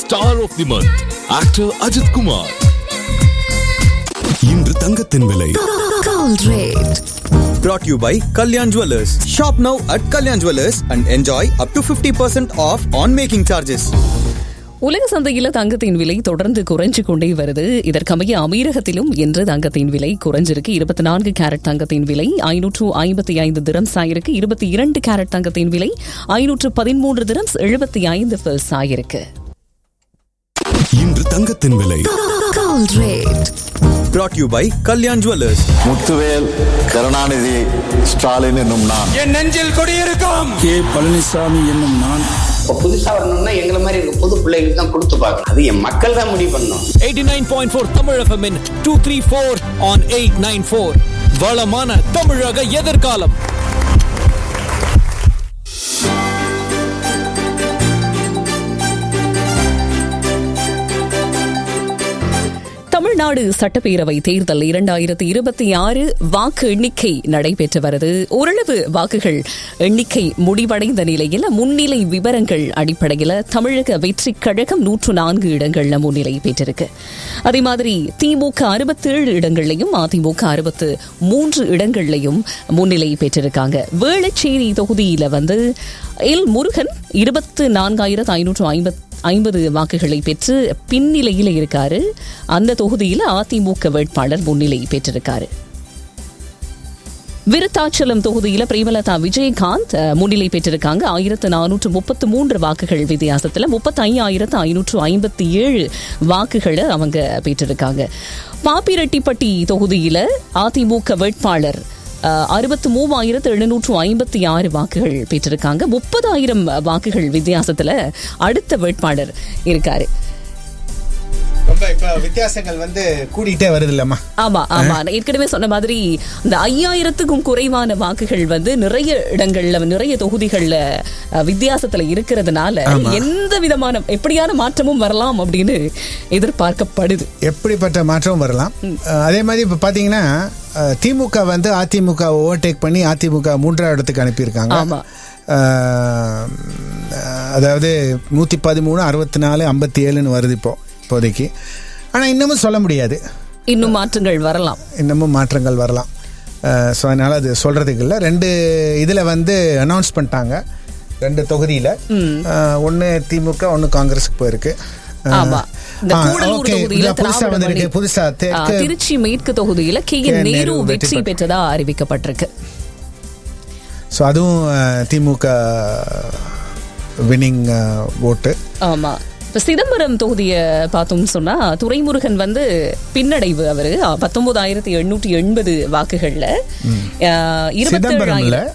Star of the Month, actor Ajit Kumar. இன்று தங்கத்தின் விலை Gold rate. brought to you by Kalyan Jewelers. Shop now at Kalyan Jewelers and enjoy up to 50% off on making charges. உலக சந்தையில தங்கத்தின் விலை தொடர்ந்து குறைஞ்சு கொண்டே வருது இதற்கமைய அமீரகத்திலும் இன்று தங்கத்தின் விலை குறைஞ்சிருக்கு இருபத்தி நான்கு கேரட் தங்கத்தின் விலை ஐநூற்று ஐம்பத்தி ஐந்து திரம்ஸ் ஆயிருக்கு இருபத்தி இரண்டு கேரட் தங்கத்தின் விலை ஐநூற்று பதிமூன்று திரம்ஸ் எழுபத்தி ஐந்து பில்ஸ் ஆயிருக்கு இன்று தங்கத்தின் விலை Gold rate. Brought to you by Kalyan Jewelers. Muthuvel Karunanidhi Stalin என்னும் நான் என் நெஞ்சில் குடியிருக்கும் கே பழனிசாமி என்னும் நான் இப்போ புதுசா வரணும்னா எங்களை மாதிரி இருக்க புது பிள்ளைகளுக்கு தான் கொடுத்து பார்க்கணும் அது என் மக்கள் தான் முடிவு பண்ணணும் 89.4 தமிழ் FM இன் 234 on 894 வளமான தமிழக எதிர்காலம் தமிழ்நாடு சட்டப்பேரவை தேர்தல் இரண்டாயிரத்தி இருபத்தி ஆறு வாக்கு எண்ணிக்கை நடைபெற்று வருது ஓரளவு வாக்குகள் எண்ணிக்கை முடிவடைந்த நிலையில் முன்னிலை விவரங்கள் அடிப்படையில் தமிழக வெற்றி கழகம் நூற்று நான்கு இடங்கள்ல முன்னிலை பெற்றிருக்கு அதே மாதிரி திமுக அறுபத்தேழு இடங்கள்லையும் அதிமுக அறுபத்து மூன்று இடங்கள்லையும் முன்னிலை பெற்றிருக்காங்க வேளச்சேரி தொகுதியில வந்து எல் முருகன் இருபத்து நான்காயிரத்து ஐநூற்று ஐம்பத் ஐம்பது வாக்குகளை பெற்று பின்னிலையில் இருக்காரு அந்த தொகுதியில் அதிமுக வேட்பாளர் முன்னிலை பெற்றிருக்காரு விருத்தாச்சலம் தொகுதியில பிரேமலதா விஜயகாந்த் அஹ், முன்னிலை பெற்றிருக்காங்க ஆயிரத்து நானூற்று முப்பத்து மூன்று வாக்குகள் வித்தியாசத்துல முப்பத்தி ஐயாயிரத்து ஐநூற்று ஐம்பத்தி ஏழு வாக்குகளை அவங்க பெற்றிருக்காங்க பாப்பிரெட்டிப்பட்டி தொகுதியில அதிமுக வேட்பாளர் அறுபத்து மூவாயிரத்து எழுநூற்று ஐம்பத்தி ஆறு வாக்குகள் பெற்றிருக்காங்க முப்பதாயிரம் வாக்குகள் வித்தியாசத்துல அடுத்த வேட்பாளர் இருக்காரு ரொம்ப இப்ப வித்தியாசங்கள் வந்து கூடிட்டே வருது இல்லம்மா ஆமா ஆமா நான் ஏற்கனவே சொன்ன மாதிரி இந்த ஐயாயிரத்துக்கும் குறைவான வாக்குகள் வந்து நிறைய இடங்கள்ல நிறைய தொகுதிகள்ல அஹ், வித்தியாசத்துல இருக்கிறதுனால எந்த விதமான எப்படியான மாற்றமும் வரலாம் அப்படின்னு எதிர்பார்க்கப்படுது எப்படிப்பட்ட மாற்றம் வரலாம் அஹ், அதே மாதிரி இப்ப பாத்தீங்கன்னா அஹ், திமுக வந்து அதிமுக ஓவர்டேக் பண்ணி அதிமுக மூன்றாவது இடத்துக்கு அனுப்பியிருக்காங்க ஆமா. அஹ், அதாவது நூத்தி பதிமூணு அறுபத்தி நாலு ஐம்பத்தி ஏழுன்னு வருது இப்போ இப்போதைக்கு ஆனா இன்னமும் சொல்ல முடியாது இன்னும் மாற்றங்கள் வரலாம் இன்னமும் மாற்றங்கள் வரலாம் ஸோ அதனால அது சொல்றதுக்கு இல்லை ரெண்டு இதில் வந்து அனௌன்ஸ் பண்ணிட்டாங்க ரெண்டு தொகுதியில் ஒன்று திமுக ஒன்று காங்கிரஸுக்கு போயிருக்கு அஹ், ஆமா இந்த ஆ, கூடலூர் okay. தொகுதியில இல்ல, புதுசா திராவிட வந்திருக்கு மணி- புதுசா ஆ, தெற்கு திருச்சி மேற்கு தொகுதியில K K. N Nehru Nehru வெற்றி வெற்றி பெற்ற- பெற்றதா அறிவிக்கப்பட்டிருக்கு ஸோ அதுவும் அஹ், திமுக வின்னிங் ஓட்டு ஆமா இப்ப சிதம்பரம் தொகுதிய பார்த்தோம்னு சொன்னா துரைமுருகன் வந்து பின்னடைவு அவரு பத்தொன்பதாயிரத்தி எண்ணூற்றி எண்பது வாக்குகள்ல சிதம்பரம்ல இருபத்தி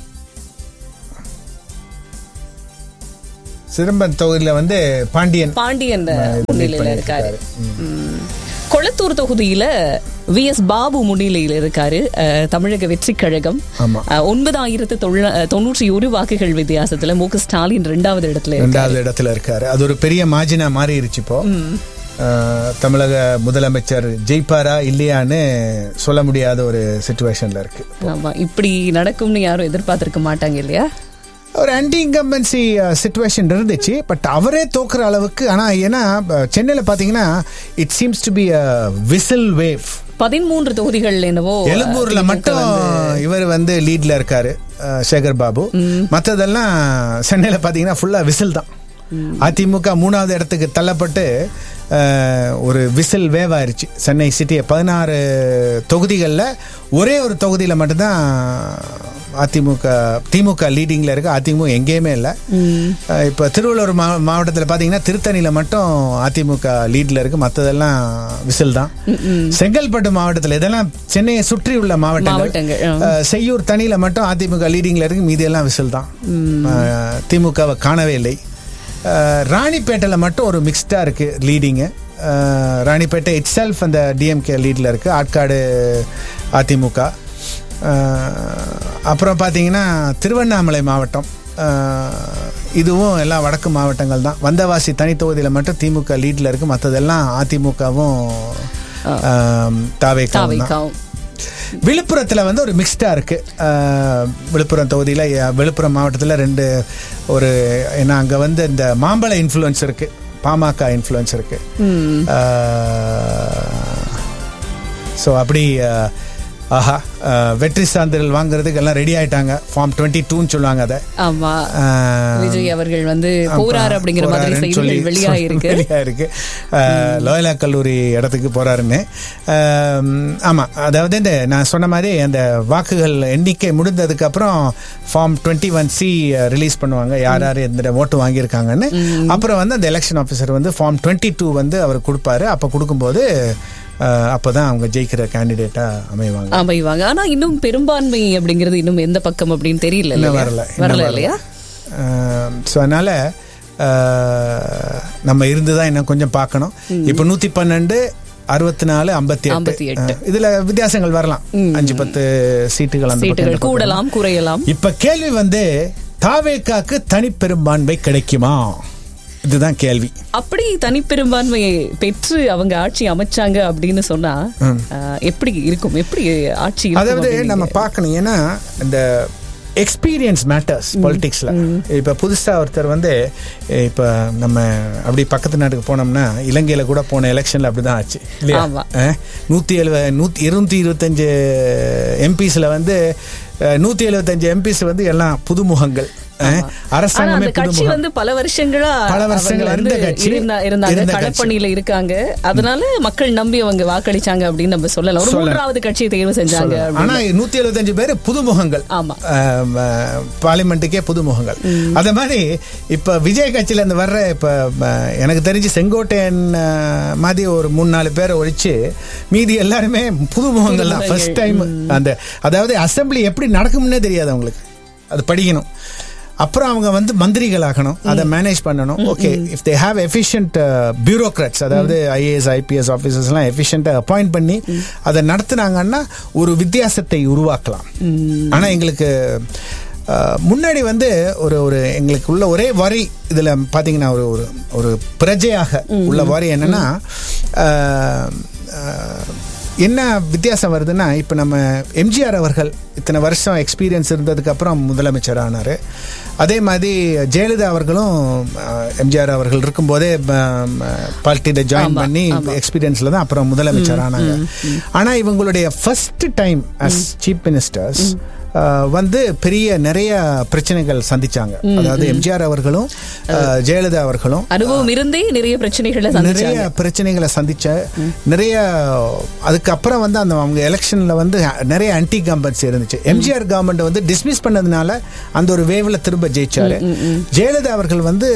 சிதம்பரம் தொகுதியில் வந்து பாண்டியன் பாண்டியன் இது முன்னிலையில பண்ணிட்டு இருக்காரு இருக்காரு. ம். கொளத்தூர் தொகுதியில வி எஸ் பாபு முன்னிலையில் இருக்காரு அஹ், தமிழக வெற்றிக் கழகம் ஆமா. அஹ், ஒன்பதாயிரத்து தொள்ள- அஹ், தொண்ணூற்றி ஒரு வாக்குகள் வித்தியாசத்துல மு க ஸ்டாலின் இரண்டாவது இடத்துல இருக்காரு ரெண்டாவது இடத்துல இருக்காரு அது ஒரு பெரிய மார்ஜினா மாறிடுச்சு இப்போ அஹ், தமிழக முதலமைச்சர் ஜெயிப்பாரா இல்லையான்னு சொல்ல முடியாத ஒரு சுச்சுவேஷன்ல இருக்கு ஆமா இப்படி நடக்கும்னு யாரும் எதிர்பார்த்திருக்க மாட்டாங்க இல்லையா ஒரு ஆன்டி இன்கம்பன்சி சுச்சுவேஷன் இருந்துச்சு பட் அவரே தோக்குற அளவுக்கு ஆனா ஏன்னா அஹ், சென்னையில பாத்தீங்கன்னா it seems to be a whistle wave பதிமூன்று தொகுதிகள் என்னவோ எழும்பூர்ல திமுக மட்டும் வந்து- இவர் வந்து லீட்ல இருக்காரு அஹ், சேகர் பாபு மத்ததெல்லாம் சென்னையில பாத்தீங்கன்னா ஃபுல்லா விசில் தான் அதிமுக மூணாவது இடத்துக்கு தள்ளப்பட்டு அஹ், ஒரு விசில் வேவ் ஆயிருச்சு சென்னை சிட்டியை பதினாறு தொகுதிகளில் ஒரே ஒரு தொகுதியில் மட்டும்தான் அதிமுக திமுக லீடிங்ல இருக்கு அதிமுக எங்கேயுமே இல்லை இப்போ திருவள்ளூர் மா மாவட்டத்தில் பார்த்தீங்கன்னா திருத்தணியில் மட்டும் அதிமுக லீட்ல இருக்கு மற்றதெல்லாம் விசில் தான் செங்கல்பட்டு மாவட்டத்தில் இதெல்லாம் சென்னையை சுற்றி உள்ள மாவட்டங்கள் மாவட்டங்கள், ஆ. அஹ், செய்யூர் தனியில மட்டும் அதிமுக லீடிங்ல இருக்கு மீதி எல்லாம் விசில் தான் அஹ், திமுகவை காணவே இல்லை அஹ், ராணிப்பேட்டையில் மட்டும் ஒரு மிக்ஸ்டா இருக்கு லீடிங்கு ராணிப்பேட்டை இட் செல்ஃப் அந்த டிஎம்கே லீட்ல இருக்கு ஆட்காடு அதிமுக அஹ், அப்புறம் பார்த்தீங்கன்னா திருவண்ணாமலை மாவட்டம் அஹ், இதுவும் எல்லாம் வடக்கு மாவட்டங்கள் தான் வந்தவாசி தனி தொகுதியில் மட்டும் திமுக லீட்ல இருக்கு மற்றதெல்லாம் அதிமுகவும் தாவேக்காவும் தான் தாவைக்காவும் விழுப்புரத்துல வந்து ஒரு மிக்ஸ்டா இருக்கு அஹ், விழுப்புரம் தொகுதியில அஹ், விழுப்புரம் மாவட்டத்துல ரெண்டு ஒரு ஏன்னா அங்க வந்து இந்த மாம்பழ இன்ஃப்ளூயன்ஸ் இருக்கு பாமக இன்ஃப்ளூயன்ஸ் இருக்கு ஸோ அப்படி அஹ், ஆஹா அஹ், வெற்றி சான்றிதழ் வாங்குறதுக்கு எல்லாம் ரெடி ஆயிட்டாங்க ஃபார்ம் டுவெண்ட்டி டூன்னு சொல்லுவாங்க அதை ஆமா அஹ், விஜய் அவர்கள் வந்து போறாரு அப்படிங்கிற மாதிரி போறாருன்னு சொல்லி- செய்திகள் வெளியாயிருக்கு வெளியாயிருக்கு அஹ், லோயலா கல்லூரி இடத்துக்கு போறாருன்னு அஹ், ஆமா அதாவது இந்த நான் சொன்ன மாதிரி அந்த வாக்குகள் எண்ணிக்கை முடிந்ததுக்கு அப்புறம் form twenty one C release பண்ணுவாங்க யார் யார் எந்த ஓட்டு வாங்கியிருக்காங்கன்னு அப்புறம் வந்து அந்த எலெக்ஷன் ஆஃபீஸர் வந்து ஃபார்ம் டுவெண்ட்டி டூ வந்து அவர் கொடுப்பாரு அப்போ கொடுக்கும்போது அஹ், அப்பதான் அவங்க ஜெயிக்கிற கேண்டிடேட்டா அமைவாங்க அமைவாங்க ஆனா இன்னும் பெரும்பான்மை அப்படிங்கிறது இன்னும் எந்த பக்கம் அப்படின்னு தெரியல இன்னும் இல்லையா? வரல வரல இல்லையா ஸோ அதனால அஹ், நம்ம இருந்துதான் இன்னும் கொஞ்சம் பார்க்கணும் இப்போ நூத்தி பன்னெண்டு அறுபத்தி நாலு ஐம்பத்தி ஐம்பத்தி எட்டு. எட்டு இதுல வித்தியாசங்கள் வரலாம் அஞ்சு பத்து சீட்டுகள் அந்த பக்கம், இந்த சீட்டுகள் பக்கம். கூடலாம் குறையலாம் இப்ப கேள்வி வந்து தாவேக்காக்கு தனிப்பெரும்பான்மை கிடைக்குமா இதுதான் கேள்வி அப்படி தனிப்பெரும்பான்மையை பெற்று அவங்க ஆட்சி அமைச்சாங்க அப்படின்னு சொன்னா ஆஹ், எப்படி இருக்கும் எப்படி ஆட்சி இருக்கும் அதாவது அப்படின்னு நம்ம பார்க்கணும் ஏன்னா இந்த எக்ஸ்பீரியன்ஸ் மேட்டர்ஸ் பொலிட்டிக்ஸ்ல இப்ப புதுசா ஒருத்தர் வந்து இப்ப நம்ம அப்படி பக்கத்து நாட்டுக்கு போனோம்னா இலங்கையில கூட போன எலெக்ஷன்ல அப்படிதான் ஆச்சு இல்லையா ஆமா. அஹ், நூத்தி எழுபது நூத்தி இருநூத்தி இருபத்தஞ்சு எம்பிஸ்ல வந்து அஹ், நூத்தி எழுபத்தஞ்சு எம்பிஸ் வந்து எல்லாம் புதுமுகங்கள் அஹ், ஆனா அரசாங்கமே அந்த கட்சி புதுமுகம் வந்து பல வருஷங்களா பல வருஷங்கள் அவங்க வந்து இருந்த கட்சி. இருந்தா- இருந்தாங்க இருந்த கட்சி. களப்பணியில இருக்காங்க அதனால மக்கள் நம்பி அவங்க வாக்களிச்சாங்க அப்படின்னு நம்ம சொல்லலாம் ஒரு சொல்லலாம். மூன்றாவது கட்சியை தேர்வு செஞ்சாங்க சொல்லலாம். ஆனா அப்படின்னு. நூத்தி எழுபத்தஞ்சு பேர் புதுமுகங்கள் ஆமா. ஆம், அஹ், பார்லிமெண்ட்டுக்கே புதுமுகங்கள் அத மாதிரி இப்ப விஜய் கட்சியில இருந்து வர்ற இப்ப அஹ், எனக்கு தெரிஞ்சு செங்கோட்டையன் அஹ், மாதிரி ஒரு மூணு நாலு பேரை ஒழிச்சு மீதி எல்லாருமே புதுமுகங்கள் தான் ஃபர்ஸ்ட் டைம் அந்த அதாவது அசெம்பிளி எப்படி நடக்கும்னே தெரியாது அவங்களுக்கு அது படிக்கணும் அப்புறம் அவங்க வந்து மந்திரிகள் ஆகணும் அதை மேனேஜ் பண்ணணும் okay if they have efficient bureaucrats அதாவது ஐஏஎஸ் ஐபிஎஸ் ஆஃபீஸர்ஸ்லாம் எஃபிஷியண்டாக அப்பாயிண்ட் பண்ணி அதை நடத்துனாங்கன்னா ஒரு வித்தியாசத்தை உருவாக்கலாம் ஆனா எங்களுக்கு அஹ், முன்னாடி வந்து ஒரு ஒரு எங்களுக்கு உள்ள ஒரே வரி இதுல பாத்தீங்கன்னா ஒரு ஒரு ஒரு பிரஜையாக உள்ள வரி என்னன்னா அஹ், அஹ், என்ன வித்தியாசம் வருதுன்னா இப்போ நம்ம எம்ஜிஆர் அவர்கள் இத்தனை வருஷம் எக்ஸ்பீரியன்ஸ் இருந்ததுக்கு அப்புறம் முதலமைச்சர் ஆனார் அதே மாதிரி ஜெயலலிதா அவர்களும் அஹ், எம்ஜிஆர் அவர்கள் இருக்கும்போதே பார்ட்டியில் ஜாயின் ஆமா, பண்ணி ஆமா. எக்ஸ்பீரியன்ஸ்ல தான் அப்புறம் முதலமைச்சர் ஆனாங்க ஆனா இவங்களுடைய first time as chief ministers வந்து பெரிய நிறைய பிரச்சனைகள் சந்திச்சாங்க அதாவது எம்ஜிஆர் அவர்களும் அஹ், ஜெயலலிதா அவர்களும் அனுபவம் இருந்தே நிறைய பிரச்சனைகளை நிறைய சந்திச்சாங்க பிரச்சனைகளை சந்திச்ச நிறைய அதுக்கப்புறம் வந்து அந்த அவங்க எலெக்ஷன்ல வந்து நிறைய ஆன்டி கம்பன்ஸ் இருந்துச்சு எம்ஜிஆர் கவர்மெண்ட் வந்து டிஸ்மிஸ் பண்ணதுனால அந்த ஒரு வேவ்ல திரும்ப ஜெயிச்சாரு ஜெயலலிதா அவர்கள் வந்து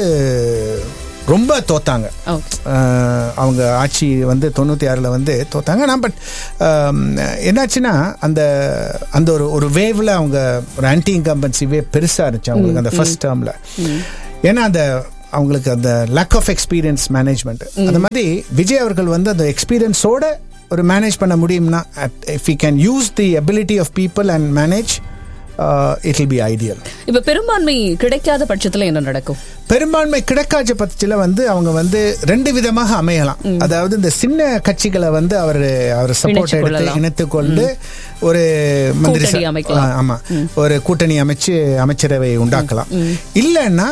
ரொம்ப தோத்தாங்க Okay. அஹ், அவங்க ஆட்சி வந்து தொண்ணூத்தி ஆறுல வந்து தோத்தாங்க நான் பட் என்னாச்சுன்னா அந்த அந்த ஒரு ஒரு வேவ்ல அவங்க ஒரு ஆன்டி இன்கம்பன்சி வே பெருசா இருந்துச்சு அவங்களுக்கு அந்த ஃபர்ஸ்ட் டேர்ம்ல ஏன்னா அந்த அவங்களுக்கு அந்த லேக் ஆஃப் எக்ஸ்பீரியன்ஸ் மேனேஜ்மெண்ட் அந்த மாதிரி விஜய் அவர்கள் வந்து அந்த எக்ஸ்பீரியன்ஸோட ஒரு மேனேஜ் பண்ண முடியும்னா if you can use the ability of people and manage it will be ideal இப்ப பெரும்பான்மை கிடைக்காத பட்சத்துல என்ன நடக்கும் பெரும்பான்மை கிடைக்காத பட்சத்தில் வந்து அவங்க வந்து ரெண்டு விதமாக அமையலாம் அதாவது இந்த சின்ன கட்சிகளை வந்து அவர் அவர் சப்போர்ட் இணைச்சுக் எடுத்து கொள்ளலாம். இணைத்துக் கொண்டு ஒரு மந்திரி கூட்டணி ச- அமைக்கலாம். ஆ, ஆமா ஒரு கூட்டணி அமைச்சு அமைச்சரவை உண்டாக்கலாம் இல்லைன்னா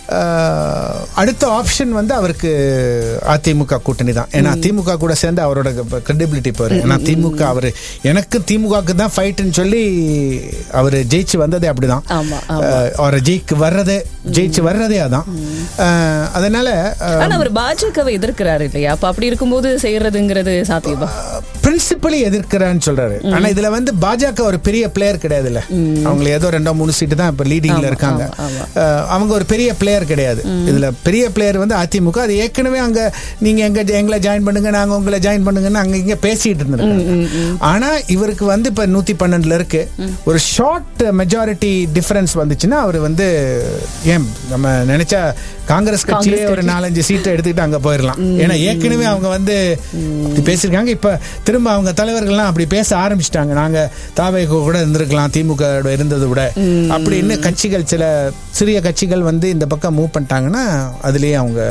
அஹ், அடுத்த ஆப்ஷன் வந்து அவருக்கு அதிமுக கூட்டணி தான் ஏன்னா திமுக கூட சேர்ந்து அவரோட கிரெடிபிலிட்டி போயிரு ஏன்னா திமுக அவர் எனக்கு திமுகவுக்கு தான் ஃபைட்னு சொல்லி அவர் ஜெயிச்சு வந்ததே அப்படிதான் ஆமா, ஆமா. அஹ், அவர் ஜெயிக்கு வர்றதே ஜெயிச்சு வர்றதே அதான் அஹ், அதனால அஹ், ஆனா அவர் பாஜகவை எதிர்க்கிறாரு இல்லையா அப்ப அப்படி இருக்கும்போது செய்யறதுங்கிறது சாத்தியமா பிரின்சிபலி எதிர்க்கிறான்னு சொல்றாரு ஆனா இதுல வந்து பாஜக ஒரு பெரிய பிளேயர் கிடையாது இல்ல அவங்க ஏதோ ரெண்டோ மூணு சீட்டு தான் இப்ப லீடிங்ல ஆமா, இருக்காங்க ஆமா, அஹ், அவங்க ஒரு பெரிய பிளேயர் கிடையாது இதுல பெரிய பிளேயர் வந்து அதிமுக அது ஏற்கனவே அங்க நீங்க எங்க எங்களை ஜாயின் பண்ணுங்க நாங்க உங்களை ஜாயின் பண்ணுங்கன்னு அங்க இங்க பேசிட்டு இருந்திருக்காங்க ஆனா இவருக்கு வந்து இப்ப நூத்தி பன்னெண்டுல இருக்கு ஒரு ஷார்ட் மெஜாரிட்டி டிஃபரன்ஸ் வந்துச்சுன்னா அவர் வந்து ஏன் நம்ம நினைச்சா காங்கிரஸ் கட்சியிலே ஒரு நாலஞ்சு சீட்டை எடுத்துக்கிட்டு அங்க போயிடலாம் ஏன்னா ஏற்கனவே அவங்க வந்து அப்படி பேசியிருக்காங்க இப்ப திரும்ப அவங்க தலைவர்கள்லாம் அப்படி பேச ஆரம்பிச்சிட்டாங்க நாங்க தாவை கூட இருந்திருக்கலாம் திமுக வோட இருந்ததை விட அப்படின்னு கட்சிகள் சில சிறிய கட்சிகள் வந்து இந்த பக்கம் மூவ் பண்ணிட்டாங்கன்னா அதுலயே அவங்க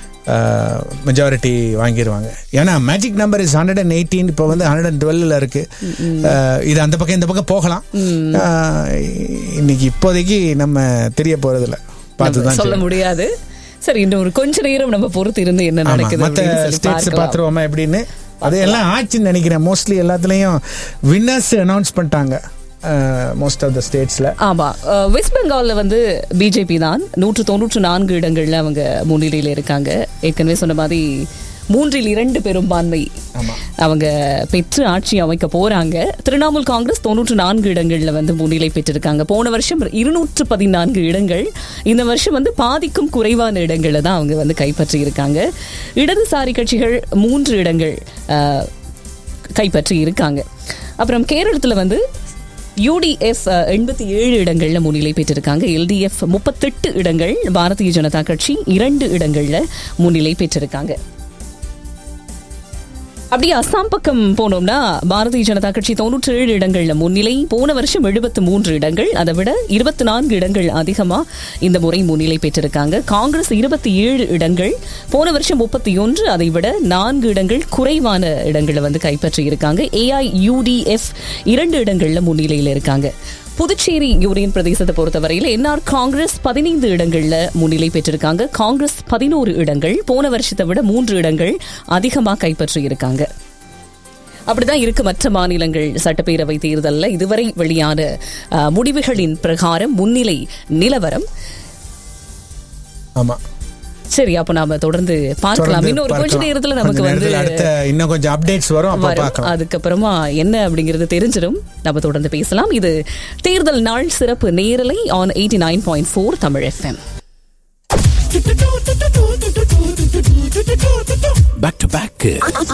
மெஜாரிட்டி வாங்கிடுவாங்க ஏன்னா magic number is hundred and eighteen இப்போ வந்து ஹண்ட்ரட் அண்ட் டுவெல்ல இருக்கு அஹ், இது அந்த பக்கம் இந்த பக்கம் போகலாம் அஹ், இன்னைக்கு இப்போதைக்கு நம்ம தெரிய போறதில்ல பார்த்து தான் சொல்ல செய்யணும். முடியாது சரி இன்னும் ஒரு கொஞ்ச நேரம் நம்ம பொறுத்து இருந்து என்ன ஆமா, நடக்குது மத்த அப்படின்னு சொல்லி ஸ்டேட்ஸ் பார்க்கலாம். பாத்துருவோமா எப்படின்னு அது எல்லாம் ஆச்சுன்னு நினைக்கிறேன் மோஸ்ட்லி எல்லாத்துலயும் வின்னர்ஸ் அனௌன்ஸ் பண்ணிட்டாங்க மோஸ்ட் ஆஃப் த ஸ்டேட்ஸ்ல ஆமா அஹ், வெஸ்ட் பெங்கால்ல வந்து பிஜேபி தான் நூற்று தொண்ணூற்று நான்கு இடங்கள்ல அவங்க முன்னிலையில இருக்காங்க ஏற்கனவே சொன்ன மாதிரி மூன்றில் இரண்டு பெரும்பான்மை அவங்க பெற்று ஆட்சி அமைக்க போறாங்க திரிணாமுல் காங்கிரஸ் தொண்ணூற்று நான்கு இடங்கள்ல வந்து முன்னிலை பெற்றிருக்காங்க போன வருஷம் இருநூற்று பதினான்கு இடங்கள் இந்த வருஷம் வந்து பாதிக்கும் குறைவான இடங்களை தான் அவங்க வந்து கைப்பற்றி இருக்காங்க இடதுசாரி கட்சிகள் மூன்று இடங்கள் அஹ், கைப்பற்றி இருக்காங்க அப்புறம் கேரளத்துல வந்து யூடிஎஃப் எண்பத்தி ஏழு இடங்கள்ல முன்னிலை பெற்றிருக்காங்க எல்டிஎஃப் முப்பத்தெட்டு இடங்கள் பாரதிய ஜனதா கட்சி இரண்டு இடங்கள்ல முன்னிலை பெற்றிருக்காங்க அப்படியே அஸ்ஸாம் பக்கம் போனோம்னா பாரதிய ஜனதா கட்சி தொண்ணூற்றி ஏழு இடங்கள்ல முன்னிலை போன வருஷம் எழுபத்து மூன்று இடங்கள் அதை விட இருபத்தி நான்கு இடங்கள் அதிகமா இந்த முறை முன்னிலை பெற்றிருக்காங்க காங்கிரஸ் இருபத்தி ஏழு இடங்கள் போன வருஷம் முப்பத்தி ஒன்று அதை விட நான்கு இடங்கள் குறைவான இடங்களை வந்து கைப்பற்றி இருக்காங்க ஏஐயூடிஎஃப் இரண்டு இடங்கள்ல முன்னிலையில் இருக்காங்க புதுச்சேரி யூனியன் பிரதேசத்தை பொறுத்தவரையில் என்ஆர் காங்கிரஸ் பதினைந்து இடங்கள்ல முன்னிலை பெற்றிருக்காங்க காங்கிரஸ் பதினோரு இடங்கள் போன வருஷத்தை விட மூன்று இடங்கள் அதிகமா கைப்பற்றி இருக்காங்க அப்படிதான் இருக்கு மற்ற மாநிலங்கள் சட்டப்பேரவை தேர்தலில் இதுவரை வெளியான அஹ், முடிவுகளின் பிரகாரம் முன்னிலை நிலவரம் ஆமா சரி அப்ப நாம தொடர்ந்து பார்க்கலாம் தொடர்ந்து இன்னும் ஒரு கொஞ்ச பார்க்கலாம். நேரத்துல கொஞ்ச நமக்கு வந்து நேரத்துல அடுத்த இன்னும் கொஞ்சம் அப்டேட்ஸ் வரும் அப்ப வரும். பார்க்கலாம் அதுக்கப்புறமா என்ன அப்படிங்கிறது தெரிஞ்சிடும் நம்ம தொடர்ந்து பேசலாம் இது தேர்தல் நாள் சிறப்பு நேரலை on eighty nine point four Tamil FM back to back